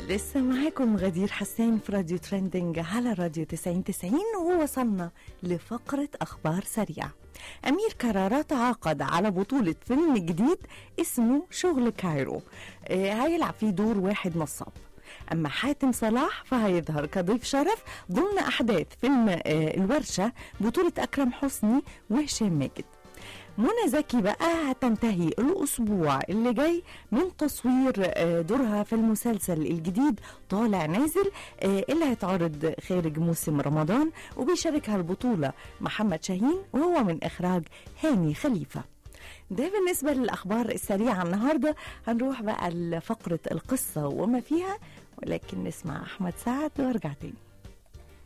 لسه معاكم غدير حسان في راديو ترندنج على راديو 90 90 ووصلنا لفقرة أخبار سريعة أمير كرارة تعاقد على بطولة فيلم جديد اسمه شغل كايرو آه هيلعب فيه دور واحد نصاب أما حاتم صلاح فهيظهر كضيف شرف ضمن أحداث فيلم آه الورشة بطولة أكرم حسني وهشام ماجد منى زكي بقى هتنتهي الأسبوع اللي جاي من تصوير آه، دورها في المسلسل الجديد طالع نازل آه، اللي هيتعرض خارج موسم رمضان وبيشاركها البطولة محمد شاهين وهو من إخراج هاني خليفة ده بالنسبة للأخبار السريعة النهاردة هنروح بقى لفقرة القصة وما فيها ولكن نسمع أحمد سعد وارجع تاني